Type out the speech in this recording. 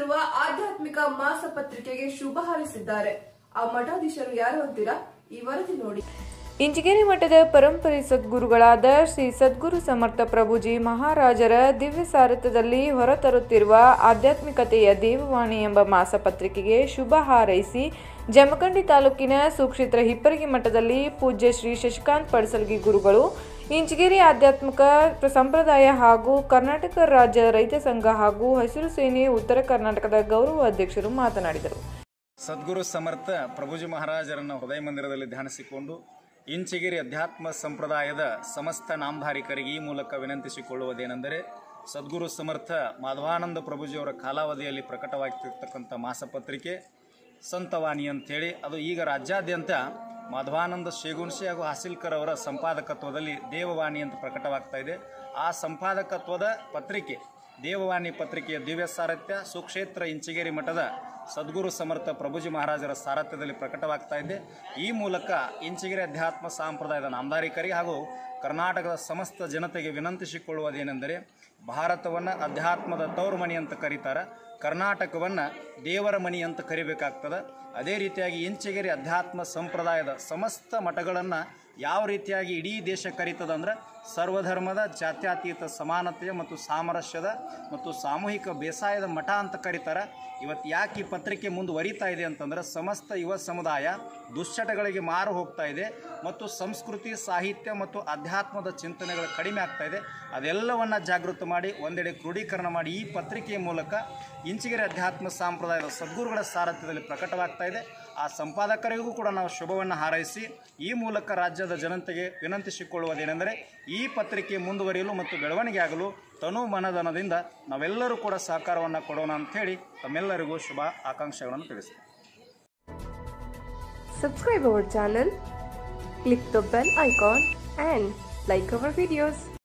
ಹೊರತರುತ್ತಿರುವ ಆಧ್ಯಾತ್ಮಿಕ ಮಾಸ ಪತ್ರಿಕೆಗೆ ಶುಭ ಹಾರೈಸಿದ್ದಾರೆ ಆ ಮಠಾಧೀಶರು ಯಾರು ಅಂತೀರಾ ಈ ವರದಿ ನೋಡಿ ಇಂಚಿಗೇರಿ ಮಠದ ಪರಂಪರೆ ಸದ್ಗುರುಗಳಾದ ಶ್ರೀ ಸದ್ಗುರು ಸಮರ್ಥ ಪ್ರಭುಜಿ ಮಹಾರಾಜರ ದಿವ್ಯ ಸಾರಥ್ಯದಲ್ಲಿ ಹೊರತರುತ್ತಿರುವ ಆಧ್ಯಾತ್ಮಿಕತೆಯ ದೇವವಾಣಿ ಎಂಬ ಮಾಸಪತ್ರಿಕೆಗೆ ಶುಭ ಹಾರೈಸಿ ಜಮಖಂಡಿ ತಾಲೂಕಿನ ಸುಕ್ಷೇತ್ರ ಹಿಪ್ಪರಗಿ ಮಠದಲ್ಲಿ ಪೂಜ್ಯ ಶ್ರೀ ಶಶಿಕಾಂತ್ ಪಡಸಲ್ಗಿ ಗುರುಗಳು ಇಂಚಿಗೇರಿ ಆಧ್ಯಾತ್ಮಿಕ ಸಂಪ್ರದಾಯ ಹಾಗೂ ಕರ್ನಾಟಕ ರಾಜ್ಯ ರೈತ ಸಂಘ ಹಾಗೂ ಹಸಿರು ಸೇನೆ ಉತ್ತರ ಕರ್ನಾಟಕದ ಗೌರವ ಅಧ್ಯಕ್ಷರು ಮಾತನಾಡಿದರು ಸದ್ಗುರು ಸಮರ್ಥ ಪ್ರಭುಜಿ ಮಹಾರಾಜರನ್ನು ಹೃದಯ ಮಂದಿರದಲ್ಲಿ ಧ್ಯಾನಿಸಿಕೊಂಡು ಇಂಚಿಗಿರಿ ಅಧ್ಯಾತ್ಮ ಸಂಪ್ರದಾಯದ ಸಮಸ್ತ ನಾಮಧಾರಿಕರಿಗೆ ಈ ಮೂಲಕ ವಿನಂತಿಸಿಕೊಳ್ಳುವುದೇನೆಂದರೆ ಸದ್ಗುರು ಸಮರ್ಥ ಮಾಧವಾನಂದ ಪ್ರಭುಜಿಯವರ ಕಾಲಾವಧಿಯಲ್ಲಿ ಪ್ರಕಟವಾಗಿರ್ತಕ್ಕಂಥ ಮಾಸಪತ್ರಿಕೆ ಸಂತವಾಣಿ ಅಂಥೇಳಿ ಅದು ಈಗ ರಾಜ್ಯಾದ್ಯಂತ ಮಾಧವಾನಂದ ಶೇಗುಣಸಿ ಹಾಗೂ ಹಾಸಿಲ್ಕರ್ ಅವರ ಸಂಪಾದಕತ್ವದಲ್ಲಿ ದೇವವಾಣಿ ಅಂತ ಪ್ರಕಟವಾಗ್ತಾ ಇದೆ ಆ ಸಂಪಾದಕತ್ವದ ಪತ್ರಿಕೆ ದೇವವಾಣಿ ಪತ್ರಿಕೆಯ ದಿವ್ಯ ಸಾರಥ್ಯ ಸುಕ್ಷೇತ್ರ ಇಂಚಿಗೇರಿ ಮಠದ ಸದ್ಗುರು ಸಮರ್ಥ ಪ್ರಭುಜಿ ಮಹಾರಾಜರ ಸಾರಥ್ಯದಲ್ಲಿ ಪ್ರಕಟವಾಗ್ತಾ ಇದೆ ಈ ಮೂಲಕ ಇಂಚಿಗೆರೆ ಅಧ್ಯಾತ್ಮ ಸಂಪ್ರದಾಯದ ನಾಮಧಾರಿಕರಿಗೆ ಹಾಗೂ ಕರ್ನಾಟಕದ ಸಮಸ್ತ ಜನತೆಗೆ ವಿನಂತಿಸಿಕೊಳ್ಳುವುದೇನೆಂದರೆ ಭಾರತವನ್ನು ಅಧ್ಯಾತ್ಮದ ತವರು ಮಣಿ ಅಂತ ಕರೀತಾರೆ ಕರ್ನಾಟಕವನ್ನು ದೇವರ ಮಣಿ ಅಂತ ಕರಿಬೇಕಾಗ್ತದೆ ಅದೇ ರೀತಿಯಾಗಿ ಇಂಚಿಗೆರೆ ಅಧ್ಯಾತ್ಮ ಸಂಪ್ರದಾಯದ ಸಮಸ್ತ ಮಠಗಳನ್ನು ಯಾವ ರೀತಿಯಾಗಿ ಇಡೀ ದೇಶ ಕರೀತದಂದ್ರೆ ಸರ್ವಧರ್ಮದ ಜಾತ್ಯತೀತ ಸಮಾನತೆಯ ಮತ್ತು ಸಾಮರಸ್ಯದ ಮತ್ತು ಸಾಮೂಹಿಕ ಬೇಸಾಯದ ಮಠ ಅಂತ ಕರೀತಾರೆ ಇವತ್ತು ಯಾಕೆ ಈ ಪತ್ರಿಕೆ ಮುಂದುವರಿತಾ ಇದೆ ಅಂತಂದ್ರೆ ಸಮಸ್ತ ಯುವ ಸಮುದಾಯ ದುಶ್ಚಟಗಳಿಗೆ ಮಾರು ಹೋಗ್ತಾ ಇದೆ ಮತ್ತು ಸಂಸ್ಕೃತಿ ಸಾಹಿತ್ಯ ಮತ್ತು ಅಧ್ಯಾತ್ಮದ ಚಿಂತನೆಗಳು ಕಡಿಮೆ ಆಗ್ತಾ ಇದೆ ಅದೆಲ್ಲವನ್ನ ಜಾಗೃತ ಮಾಡಿ ಒಂದೆಡೆ ಕ್ರೋಢೀಕರಣ ಮಾಡಿ ಈ ಪತ್ರಿಕೆಯ ಮೂಲಕ ಇಂಚಿಗೆರೆ ಅಧ್ಯಾತ್ಮ ಸಂಪ್ರದಾಯದ ಸದ್ಗುರುಗಳ ಸಾರಥ್ಯದಲ್ಲಿ ಪ್ರಕಟವಾಗ್ತಾ ಇದೆ ಆ ಸಂಪಾದಕರಿಗೂ ಕೂಡ ನಾವು ಶುಭವನ್ನು ಹಾರೈಸಿ ಈ ಮೂಲಕ ರಾಜ್ಯದ ಜನತೆಗೆ ವಿನಂತಿಸಿಕೊಳ್ಳುವುದೇನೆಂದರೆ ಈ ಪತ್ರಿಕೆ ಮುಂದುವರಿಯಲು ಮತ್ತು ಬೆಳವಣಿಗೆ ಆಗಲು ತನು ಮನಧನದಿಂದ ನಾವೆಲ್ಲರೂ ಕೂಡ ಸಹಕಾರವನ್ನು ಕೊಡೋಣ ಅಂಥೇಳಿ ತಮ್ಮೆಲ್ಲರಿಗೂ ಶುಭ ಆಕಾಂಕ್ಷೆಗಳನ್ನು ತಿಳಿಸ್ತೀನಿ Subscribe our channel, click the bell icon and like our videos.